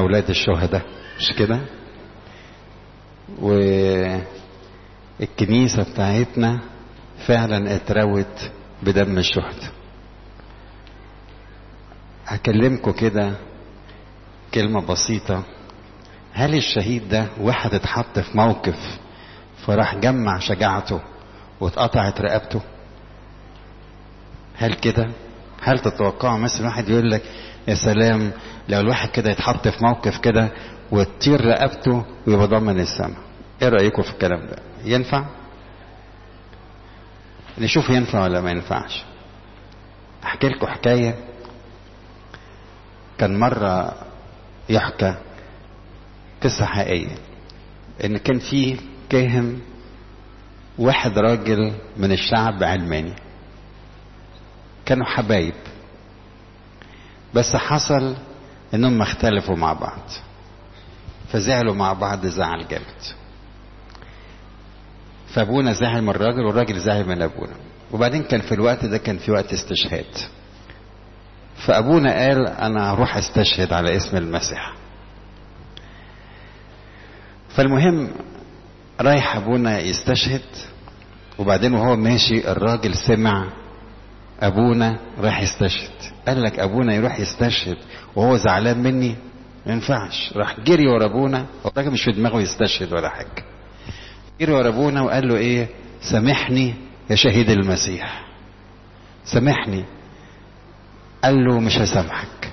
أولاد الشهداء مش كده والكنيسة بتاعتنا فعلا اتروت بدم الشهداء هكلمكم كده كلمة بسيطة هل الشهيد ده واحد اتحط في موقف فراح جمع شجاعته واتقطعت رقبته هل كده هل تتوقعوا مثلا واحد يقول لك يا سلام لو الواحد كده يتحط في موقف كده وتطير رقبته ويبقى ضامن السماء ايه رايكم في الكلام ده ينفع نشوف ينفع ولا ما ينفعش احكي لكم حكايه كان مره يحكى قصه حقيقيه ان كان في كاهن واحد راجل من الشعب علماني كانوا حبايب بس حصل انهم اختلفوا مع بعض فزعلوا مع بعض زعل جامد فابونا زعل من الراجل والراجل زعل من ابونا وبعدين كان في الوقت ده كان في وقت استشهاد فابونا قال انا هروح استشهد على اسم المسيح فالمهم رايح ابونا يستشهد وبعدين وهو ماشي الراجل سمع ابونا راح يستشهد قال لك ابونا يروح يستشهد وهو زعلان مني ما ينفعش راح جري ورا ابونا الراجل مش في دماغه يستشهد ولا حاجه جري ورا ابونا وقال له ايه سامحني يا شهيد المسيح سامحني قال له مش هسامحك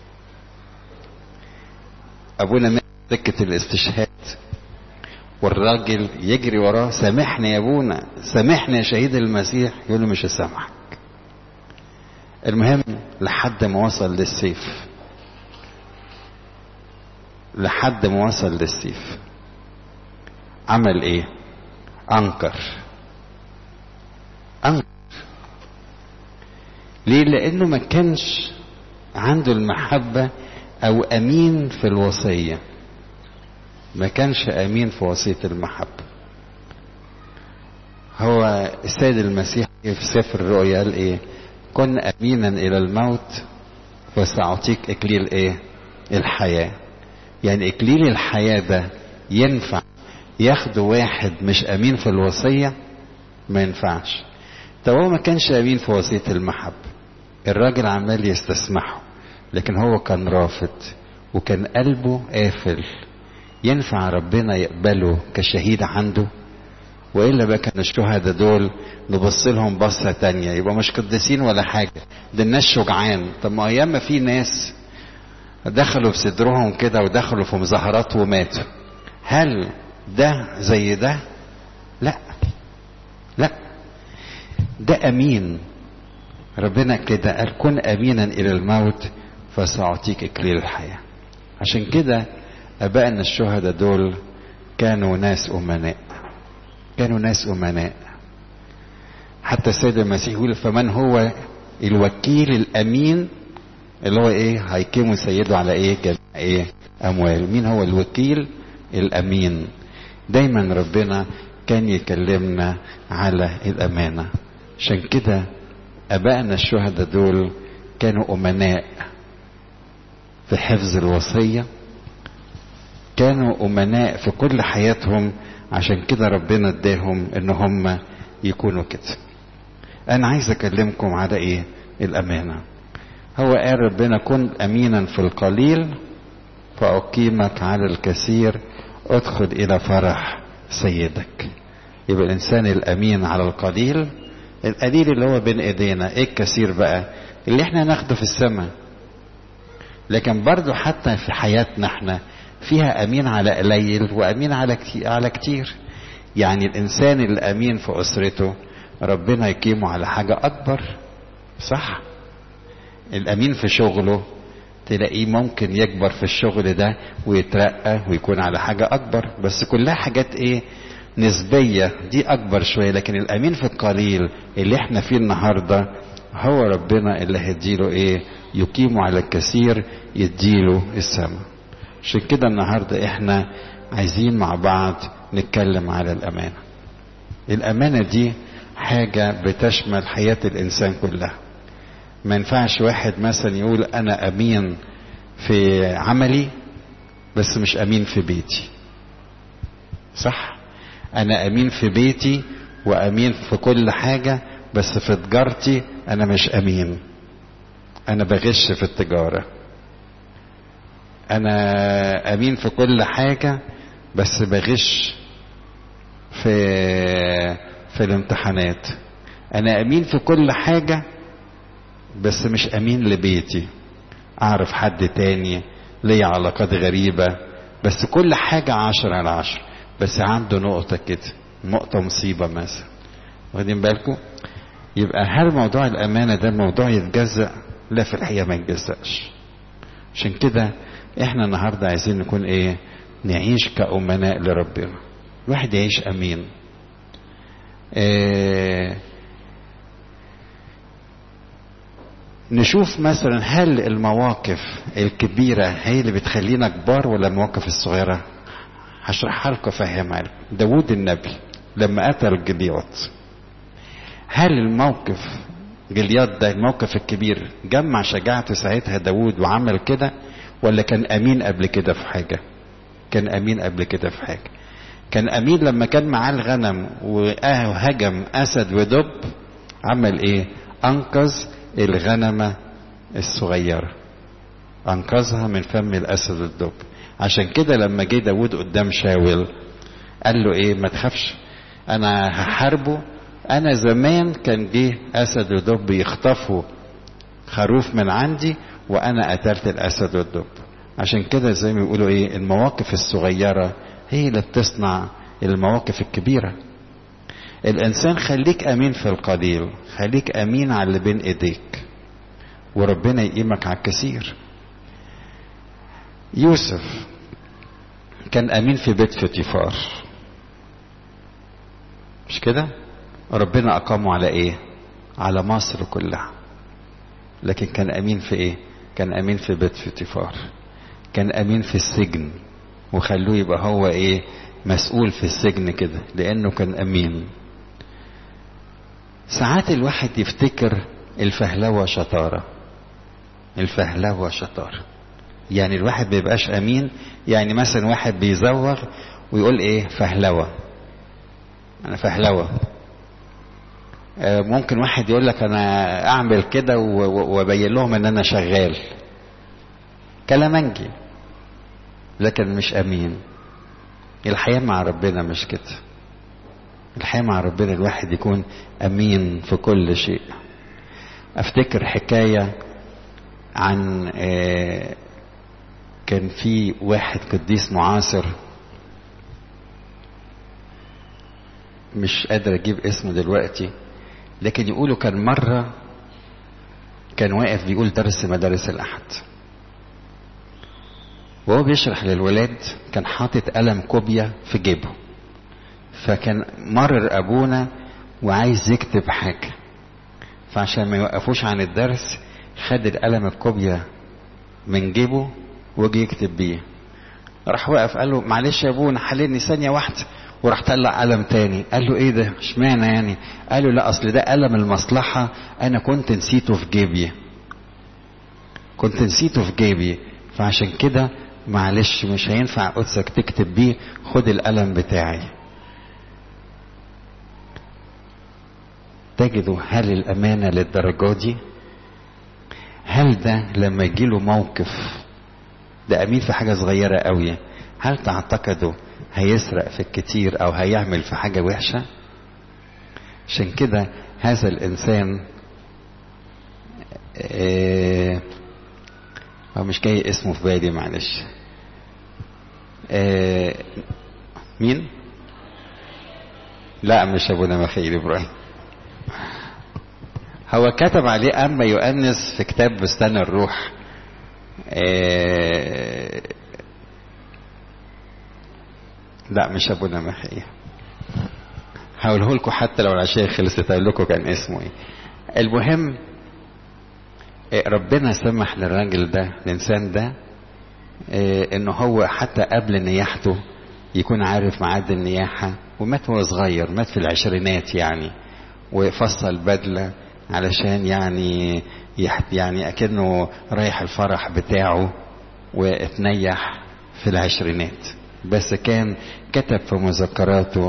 ابونا مات سكه الاستشهاد والراجل يجري وراه سامحني يا ابونا سامحني يا شهيد المسيح يقول له مش هسامحك المهم لحد ما وصل للسيف لحد ما وصل للسيف عمل ايه انكر انكر ليه لانه ما كانش عنده المحبه او امين في الوصيه ما كانش امين في وصيه المحبه هو السيد المسيح في سفر الرؤيا قال ايه كن امينا الى الموت وساعطيك اكليل ايه الحياه يعني اكليل الحياه ده ينفع ياخده واحد مش امين في الوصيه ما ينفعش طب هو ما كانش امين في وصيه المحبه الراجل عمال يستسمحه لكن هو كان رافض وكان قلبه قافل ينفع ربنا يقبله كشهيد عنده والا بقى كان الشهداء دول نبص لهم بصه تانية يبقى مش قديسين ولا حاجه ده الناس شجعان طب ما ايام ما في ناس دخلوا في صدرهم كده ودخلوا في مظاهرات وماتوا هل ده زي ده لا لا ده امين ربنا كده قال كن امينا الى الموت فساعطيك اكليل الحياه عشان كده ابائنا الشهداء دول كانوا ناس امناء كانوا ناس امناء حتى السيد المسيح يقول فمن هو الوكيل الامين اللي هو ايه هيقيموا سيده على ايه جميع ايه اموال مين هو الوكيل الامين دايما ربنا كان يكلمنا على الامانه عشان كده ابائنا الشهداء دول كانوا امناء في حفظ الوصيه كانوا امناء في كل حياتهم عشان كده ربنا اداهم ان هم يكونوا كده انا عايز اكلمكم على ايه الامانه هو قال ربنا كن امينا في القليل فاقيمك على الكثير ادخل الى فرح سيدك يبقى الانسان الامين على القليل القليل اللي هو بين ايدينا ايه الكثير بقى اللي احنا ناخده في السماء لكن برضو حتى في حياتنا احنا فيها امين على قليل وامين على كتير على كتير يعني الانسان الامين في اسرته ربنا يقيمه على حاجه اكبر صح الامين في شغله تلاقيه ممكن يكبر في الشغل ده ويترقى ويكون على حاجه اكبر بس كلها حاجات ايه نسبيه دي اكبر شويه لكن الامين في القليل اللي احنا فيه النهارده هو ربنا اللي هيديله ايه يقيمه على الكثير يديله السماء عشان كده النهارده احنا عايزين مع بعض نتكلم على الامانه الامانه دي حاجه بتشمل حياه الانسان كلها ما ينفعش واحد مثلا يقول انا امين في عملي بس مش امين في بيتي صح انا امين في بيتي وامين في كل حاجه بس في تجارتي انا مش امين انا بغش في التجاره انا امين في كل حاجه بس بغش في في الامتحانات انا امين في كل حاجه بس مش امين لبيتي اعرف حد تاني ليا علاقات غريبه بس كل حاجه عشرة على عشرة بس عنده نقطة كده نقطة مصيبة مثلا واخدين بالكم يبقى هل موضوع الأمانة ده موضوع يتجزأ لا في الحقيقة ما يتجزأش عشان كده احنا النهاردة عايزين نكون ايه نعيش كأمناء لربنا الواحد يعيش أمين اه نشوف مثلا هل المواقف الكبيرة هي اللي بتخلينا كبار ولا المواقف الصغيرة هشرحها لكم افهمها لكم داوود النبي لما قتل جلياط هل الموقف جلياط ده الموقف الكبير جمع شجاعته ساعتها داوود وعمل كده ولا كان امين قبل كده في حاجه كان امين قبل كده في حاجه كان امين لما كان معاه الغنم وهجم اسد ودب عمل ايه انقذ الغنمه الصغيره انقذها من فم الاسد والدب عشان كده لما جه داود قدام شاول قال له ايه ما تخافش انا هحاربه انا زمان كان جه اسد ودب يخطفوا خروف من عندي وانا قتلت الاسد والدب عشان كده زي ما بيقولوا ايه المواقف الصغيره هي اللي بتصنع المواقف الكبيره الانسان خليك امين في القليل خليك امين على اللي بين ايديك وربنا يقيمك على الكثير يوسف كان امين في بيت فطيفار مش كده ربنا اقامه على ايه على مصر كلها لكن كان امين في ايه كان امين في بيت فطيفار كان امين في السجن وخلوه يبقى هو ايه مسؤول في السجن كده لانه كان امين ساعات الواحد يفتكر الفهلوه شطاره الفهلوه شطاره يعني الواحد ما يبقاش امين يعني مثلا واحد بيزوغ ويقول ايه فهلوه انا فهلوه ممكن واحد يقول لك انا اعمل كده وابين لهم ان انا شغال كلامنجي لكن مش امين الحياه مع ربنا مش كده الحياه مع ربنا الواحد يكون امين في كل شيء افتكر حكايه عن كان في واحد قديس معاصر مش قادر اجيب اسمه دلوقتي لكن يقولوا كان مرة كان واقف بيقول درس مدارس الأحد وهو بيشرح للولاد كان حاطط قلم كوبيا في جيبه فكان مرر أبونا وعايز يكتب حاجة فعشان ما يوقفوش عن الدرس خد القلم الكوبيا من جيبه وجي يكتب بيه راح وقف قال له معلش يا ابونا حللني ثانيه واحده وراح طلع قلم تاني قال له ايه ده اشمعنى يعني قال له لا اصل ده قلم المصلحه انا كنت نسيته في جيبي كنت نسيته في جيبي فعشان كده معلش مش هينفع قدسك تكتب بيه خد القلم بتاعي تجدوا هل الامانه للدرجه دي هل ده لما يجيله موقف ده امين في حاجه صغيره قوي هل تعتقدوا هيسرق في الكتير او هيعمل في حاجه وحشه عشان كده هذا الانسان آه هو مش جاي اسمه في بالي معلش آه مين لا مش ابونا مخيل ابراهيم هو كتب عليه اما يؤنس في كتاب بستان الروح آه لا مش ابونا محيى هقوله لكم حتى لو العشاء خلصت اقول لكم كان اسمه ايه المهم ربنا سمح للراجل ده الانسان ده انه هو حتى قبل نياحته يكون عارف ميعاد النياحة ومات وهو صغير مات في العشرينات يعني وفصل بدلة علشان يعني يعني اكنه رايح الفرح بتاعه واتنيح في العشرينات بس كان كتب في مذكراته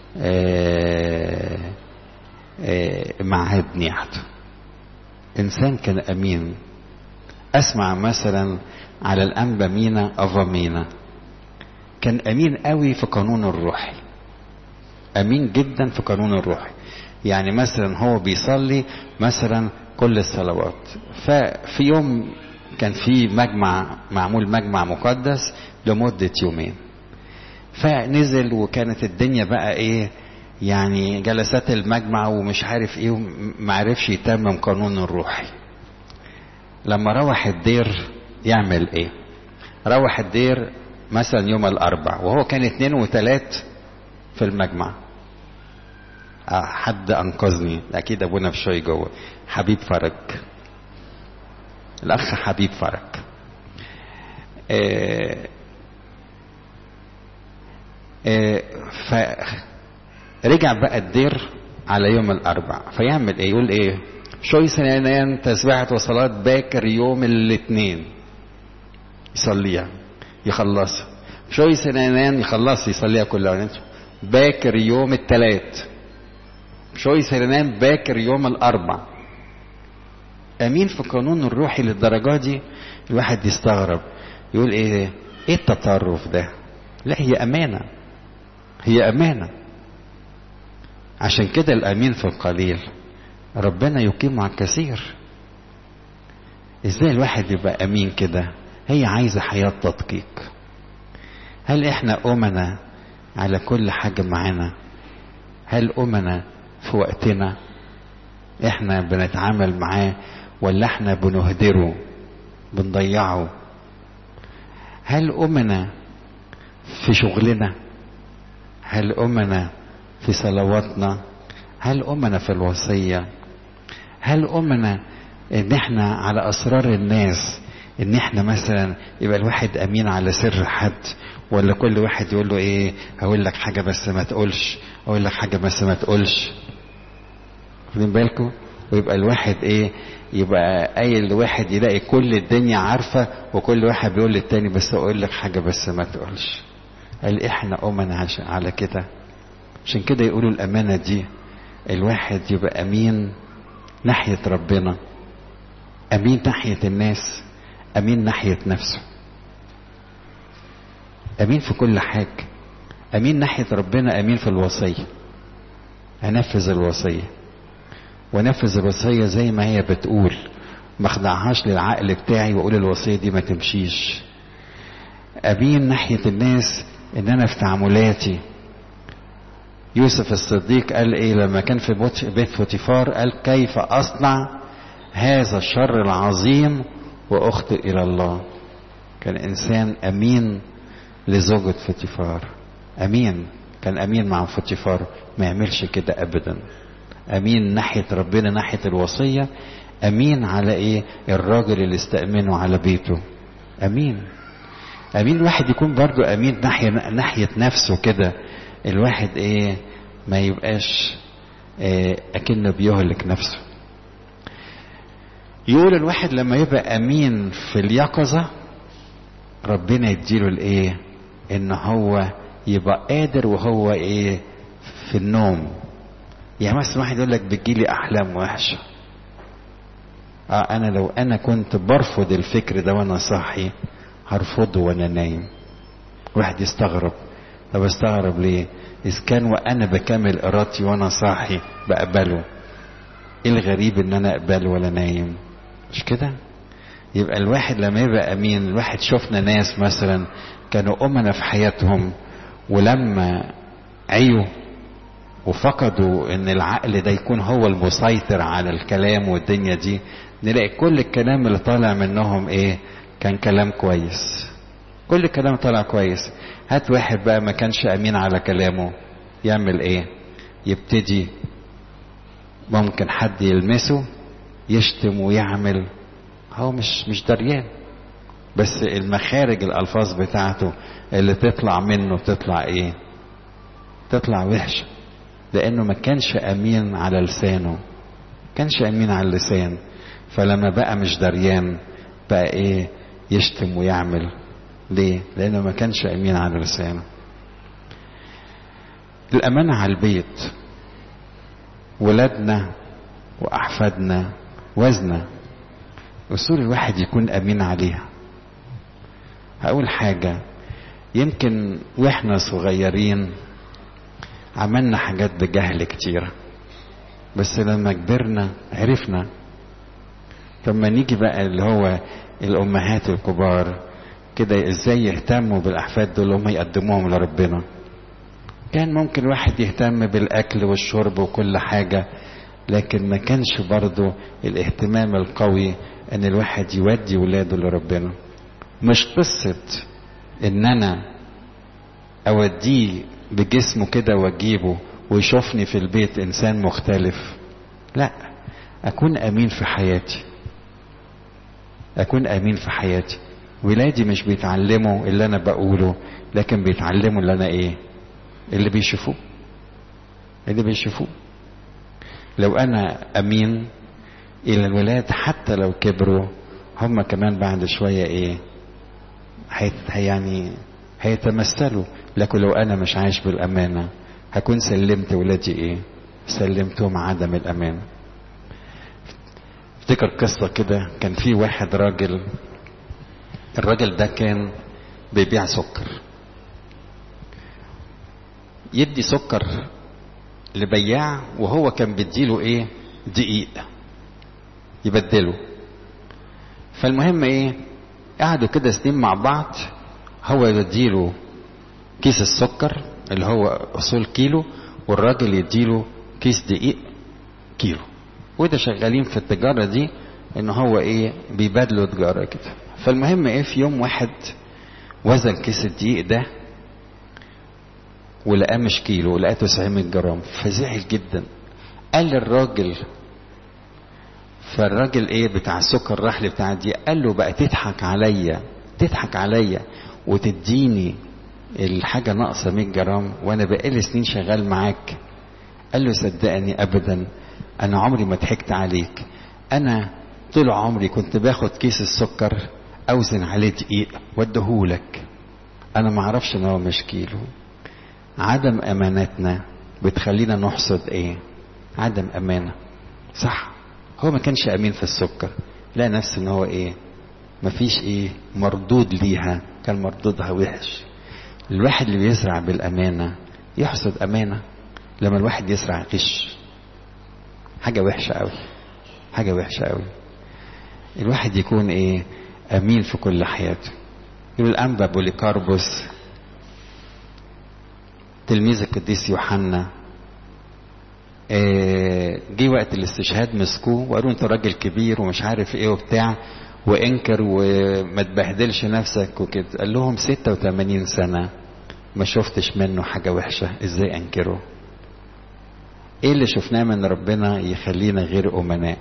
آه آه معهد نيحته انسان كان امين اسمع مثلا على الانبا مينا افا مينا كان امين قوي في قانون الروحي امين جدا في قانون الروحي يعني مثلا هو بيصلي مثلا كل الصلوات ففي يوم كان في مجمع معمول مجمع مقدس لمدة يومين فنزل وكانت الدنيا بقى ايه يعني جلسات المجمع ومش عارف ايه ومعرفش يتمم قانون الروحي لما روح الدير يعمل ايه روح الدير مثلا يوم الاربع وهو كان اتنين وتلات في المجمع آه حد انقذني اكيد ابونا بشوي جوه حبيب فرج الاخ حبيب فرج آه آه فرجع بقى الدير على يوم الاربع فيعمل ايه يقول ايه شوي سنانان تسبيحة وصلاة باكر يوم الاثنين يصليها يخلصها شوي سنانان يخلص يصليها كلها باكر يوم الثلاث شوي سنانان باكر يوم الاربع امين في قانون الروحي للدرجه دي الواحد يستغرب يقول ايه ايه التطرف ده لا هي امانه هي امانه عشان كده الامين في القليل ربنا يقيم على الكثير ازاي الواحد يبقى امين كده هي عايزه حياه تدقيق هل احنا امنا على كل حاجه معانا هل امنا في وقتنا احنا بنتعامل معاه ولا احنا بنهدره بنضيعه هل امنا في شغلنا هل امنا في صلواتنا هل امنا في الوصيه هل امنا ان احنا على اسرار الناس ان احنا مثلا يبقى الواحد امين على سر حد ولا كل واحد يقول له ايه هقول لك حاجه بس ما تقولش اقول لك حاجه بس ما تقولش واخدين بالكم ويبقى الواحد ايه يبقى قايل لواحد يلاقي كل الدنيا عارفه وكل واحد بيقول للتاني بس اقول لك حاجه بس ما تقولش قال احنا امنا على كده عشان كده يقولوا الامانه دي الواحد يبقى امين ناحيه ربنا امين ناحيه الناس امين ناحيه نفسه امين في كل حاجه امين ناحيه ربنا امين في الوصيه انفذ الوصيه وانفذ الوصيه زي ما هي بتقول ما اخضعهاش للعقل بتاعي واقول الوصيه دي ما تمشيش امين ناحيه الناس ان انا في تعاملاتي يوسف الصديق قال ايه لما كان في بيت فوتيفار قال كيف اصنع هذا الشر العظيم واخطئ الى الله كان انسان امين لزوجة فوتيفار امين كان امين مع فوتيفار ما يعملش كده ابدا امين ناحية ربنا ناحية الوصية امين على ايه الراجل اللي استأمنه على بيته امين امين الواحد يكون برضو امين ناحية ناحية نفسه كده الواحد ايه ما يبقاش إيه اكنه بيهلك نفسه يقول الواحد لما يبقى امين في اليقظة ربنا يديله الايه ان هو يبقى قادر وهو ايه في النوم يعني مثلا واحد يقول لك بتجيلي احلام وحشه اه انا لو انا كنت برفض الفكر ده وانا صاحي هرفضه وانا نايم واحد يستغرب طب استغرب ليه اذا كان وانا بكمل ارادتي وانا صاحي بقبله ايه الغريب ان انا اقبله ولا نايم مش كده يبقى الواحد لما يبقى امين الواحد شفنا ناس مثلا كانوا امنا في حياتهم ولما عيوا وفقدوا ان العقل ده يكون هو المسيطر على الكلام والدنيا دي نلاقي كل الكلام اللي طالع منهم ايه كان كلام كويس كل الكلام طالع كويس هات واحد بقى ما كانش امين على كلامه يعمل ايه يبتدي ممكن حد يلمسه يشتم ويعمل هو مش مش دريان بس المخارج الالفاظ بتاعته اللي تطلع منه تطلع ايه تطلع وحشه لانه ما كانش امين على لسانه كانش امين على اللسان فلما بقى مش دريان بقى ايه يشتم ويعمل ليه لانه ما كانش امين على لسانه الامانه على البيت ولادنا واحفادنا وزنه اصول الواحد يكون امين عليها هقول حاجه يمكن واحنا صغيرين عملنا حاجات بجهل كتيره بس لما كبرنا عرفنا لما نيجي بقى اللي هو الامهات الكبار كده ازاي يهتموا بالاحفاد دول هم يقدموهم لربنا كان ممكن الواحد يهتم بالاكل والشرب وكل حاجه لكن ما كانش برضه الاهتمام القوي ان الواحد يودي ولاده لربنا مش قصه ان انا اوديه بجسمه كده واجيبه ويشوفني في البيت انسان مختلف لا اكون امين في حياتي اكون امين في حياتي ولادي مش بيتعلموا اللي انا بقوله لكن بيتعلموا اللي انا ايه اللي بيشوفوه اللي بيشوفوه لو انا امين الى الولاد حتى لو كبروا هم كمان بعد شويه ايه هيت يعني هيتمثلوا لكن لو انا مش عايش بالامانه هكون سلمت ولادي ايه سلمتهم عدم الامان افتكر قصة كده كان في واحد راجل الراجل ده كان بيبيع سكر يدي سكر لبياع وهو كان بيديله ايه دقيق يبدله فالمهم ايه قعدوا كده سنين مع بعض هو يديله كيس السكر اللي هو اصول كيلو والراجل يديله كيس دقيق كيلو وده شغالين في التجارة دي ان هو ايه بيبادلوا تجارة كده فالمهم ايه في يوم واحد وزن كيس الدقيق ده ولقاه مش كيلو لقاه 900 جرام فزعل جدا قال للراجل فالراجل ايه بتاع السكر راح لبتاع دي قال له بقى تضحك عليا تضحك عليا وتديني الحاجه ناقصه 100 جرام وانا بقالي سنين شغال معاك قال له صدقني ابدا انا عمري ما ضحكت عليك انا طول عمري كنت باخد كيس السكر اوزن عليه دقيق واديهولك انا ما اعرفش ان هو مش كيلو عدم امانتنا بتخلينا نحصد ايه عدم امانه صح هو ما كانش امين في السكر لا نفس ان هو ايه مفيش ايه مردود ليها كان مردودها وحش الواحد اللي بيزرع بالامانه يحصد امانه لما الواحد يزرع غش حاجه وحشه قوي حاجه وحشه قوي الواحد يكون ايه امين في كل حياته يقول الانبا بوليكاربوس تلميذ القديس يوحنا جه وقت الاستشهاد مسكوه وقالوا انت راجل كبير ومش عارف ايه وبتاع وانكر وما تبهدلش نفسك وكده قال لهم 86 سنه ما شفتش منه حاجه وحشه ازاي انكره ايه اللي شفناه من ربنا يخلينا غير امناء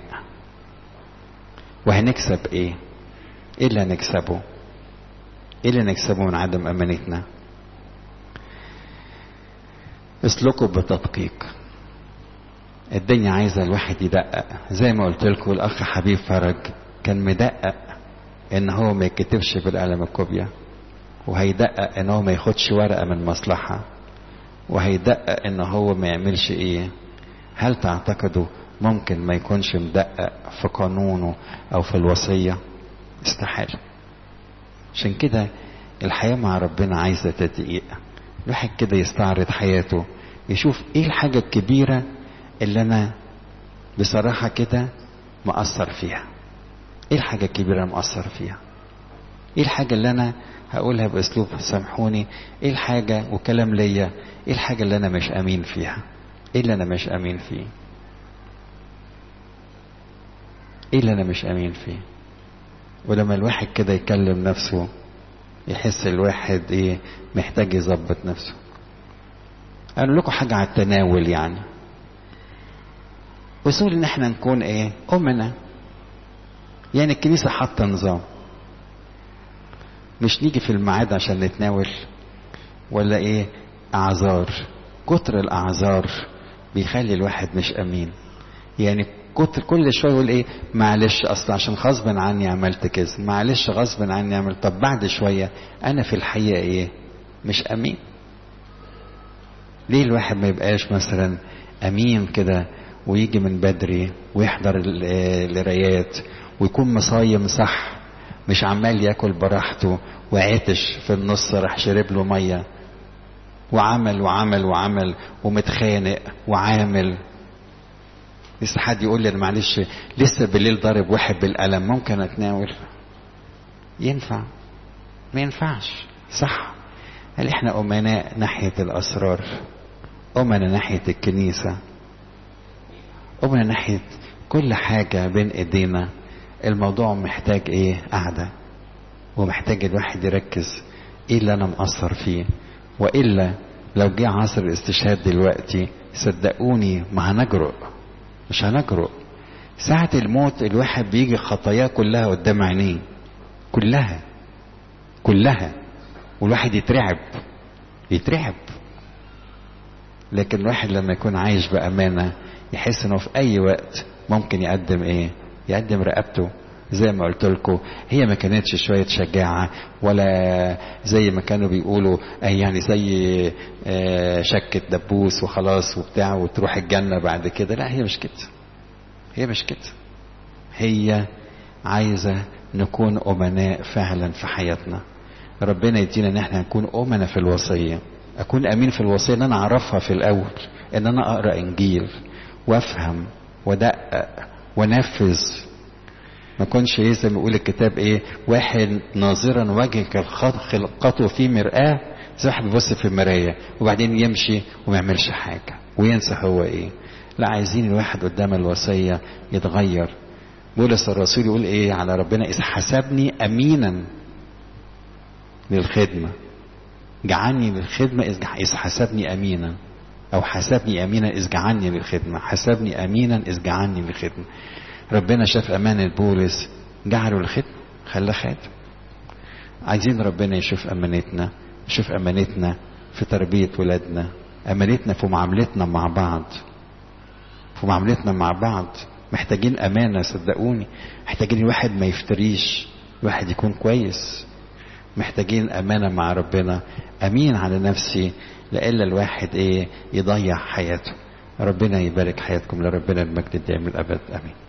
وهنكسب ايه ايه اللي هنكسبه ايه اللي نكسبه من عدم امانتنا اسلكوا بتدقيق الدنيا عايزه الواحد يدقق زي ما قلت لكم الاخ حبيب فرج كان مدقق ان هو ما يكتبش بالقلم الكوبيا وهيدقق ان هو ما ياخدش ورقه من مصلحه وهيدقق ان هو ما يعملش ايه هل تعتقدوا ممكن ما يكونش مدقق في قانونه او في الوصيه استحاله عشان كده الحياه مع ربنا عايزه تدقيق الواحد كده يستعرض حياته يشوف ايه الحاجه الكبيره اللي انا بصراحه كده مقصر فيها ايه الحاجه الكبيره اللي مقصر فيها ايه الحاجه اللي انا هقولها باسلوب سامحوني ايه الحاجه وكلام ليا ايه الحاجه اللي انا مش امين فيها ايه اللي انا مش امين فيه ايه اللي انا مش امين فيه ولما الواحد كده يكلم نفسه يحس الواحد ايه محتاج يظبط نفسه اقول لكم حاجه على التناول يعني اصول ان احنا نكون ايه امنا يعني الكنيسه حاطه نظام مش نيجي في الميعاد عشان نتناول ولا ايه اعذار كتر الاعذار بيخلي الواحد مش امين يعني كتر كل شويه يقول ايه معلش اصل عشان غصبا عني عملت كذا معلش غصبا عني عملت طب بعد شويه انا في الحقيقه ايه مش امين ليه الواحد ما يبقاش مثلا امين كده ويجي من بدري ويحضر القرايات ويكون مصايم صح مش عمال ياكل براحته وعطش في النص راح شرب له ميه وعمل وعمل وعمل ومتخانق وعامل لسه حد يقول لي معلش لسه بالليل ضارب واحد بالقلم ممكن اتناول ينفع ما ينفعش صح هل احنا امناء ناحيه الاسرار امنا ناحيه الكنيسه امنا ناحيه كل حاجه بين ايدينا الموضوع محتاج ايه قعده ومحتاج الواحد يركز ايه اللي انا مقصر فيه والا لو جه عصر الاستشهاد دلوقتي صدقوني ما هنجرؤ مش هنجرؤ ساعة الموت الواحد بيجي خطاياه كلها قدام عينيه كلها كلها والواحد يترعب يترعب لكن الواحد لما يكون عايش بأمانة يحس انه في اي وقت ممكن يقدم ايه يقدم رقبته زي ما قلت لكم هي ما كانتش شوية شجاعة ولا زي ما كانوا بيقولوا يعني زي شكة دبوس وخلاص وبتاع وتروح الجنة بعد كده لا هي مش كده هي مش كده هي عايزة نكون أمناء فعلا في حياتنا ربنا يدينا ان احنا نكون أمنا في الوصية أكون أمين في الوصية ان أنا أعرفها في الأول ان أنا أقرأ إنجيل وأفهم وأدقق ونفذ ما كنش ايه زي ما يقول الكتاب ايه واحد ناظرا وجهك خلقته في مرآة زي واحد بيبص في المراية وبعدين يمشي وما يعملش حاجة وينسى هو ايه لا عايزين الواحد قدام الوصية يتغير بولس الرسول يقول ايه على ربنا اذ حسبني امينا للخدمة جعلني للخدمة اذ حسبني امينا او حسبني امينا اذ جعلني للخدمة حسبني امينا اذ جعلني للخدمة ربنا شاف أمانة بولس جعله الخدمة خلاه خادم عايزين ربنا يشوف أمانتنا يشوف أمانتنا في تربية ولادنا أمانتنا في معاملتنا مع بعض في معاملتنا مع بعض محتاجين أمانة صدقوني محتاجين الواحد ما يفتريش الواحد يكون كويس محتاجين أمانة مع ربنا أمين على نفسي لإلا الواحد إيه يضيع حياته ربنا يبارك حياتكم لربنا المجد الدائم الأبد آمين